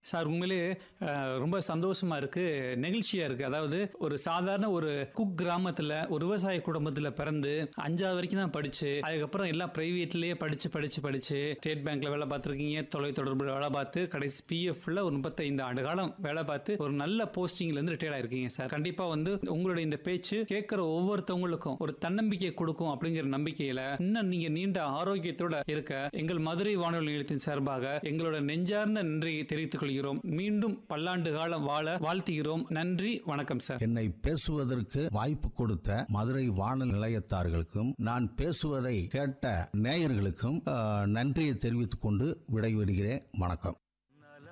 sir உண்மையிலே அஹ், ரொம்ப சந்தோஷமா இருக்கு நெகிழ்ச்சியா இருக்கு அதாவது ஒரு சாதாரண ஒரு குக் கிராமத்துல ஒரு விவசாய குடும்பத்துல பிறந்து அஞ்சாவது வரைக்கும் தான் படிச்சு அதுக்கப்புறம் எல்லாம் பிரைவேட்லயே படிச்சு படிச்சு படிச்சு ஸ்டேட் பேங்க்ல வேலை பார்த்துருக்கீங்க தொலைத்தொடர்புல வேலை பார்த்து கடைசி பிஎஃப்ல ஒரு முப்பத்தைந்து ஆண்டு காலம் வேலை பார்த்து ஒரு நல்ல போஸ்டிங்ல இருந்து ரிட்டையர் ஆயிருக்கீங்க சார் கண்டிப்பா வந்து உங்களுடைய இந்த பேச்சு கேட்கிற ஒவ்வொருத்தவங்களுக்கும் ஒரு தன்னம்பிக்கை கொடுக்கும் அப்படிங்கிற நம்பிக்கையில இன்னும் நீங்க நீண்ட ஆரோக்கியத்தோட இருக்க எங்கள் மதுரை வானொலி நிலையத்தின் சார்பாக எங்களோட நெஞ்சார்ந்த நன்றியை தெரிவித்துக் கொள்கிறோம் மீண்டும் பல்லாண்டு காலம் வாழ வாழ்த்துகிறோம் நன்றி வணக்கம் சார் என்னை பேசுவதற்கு வாய்ப்பு கொடுத்த மதுரை வானொலி நிலையத்தார்களுக்கும் நான் பேசுவதை கேட்ட நேயர்களுக்கும் ஆஹ், நன்றியை தெரிவித்துக் கொண்டு விடைபெறுகிறேன் வணக்கம்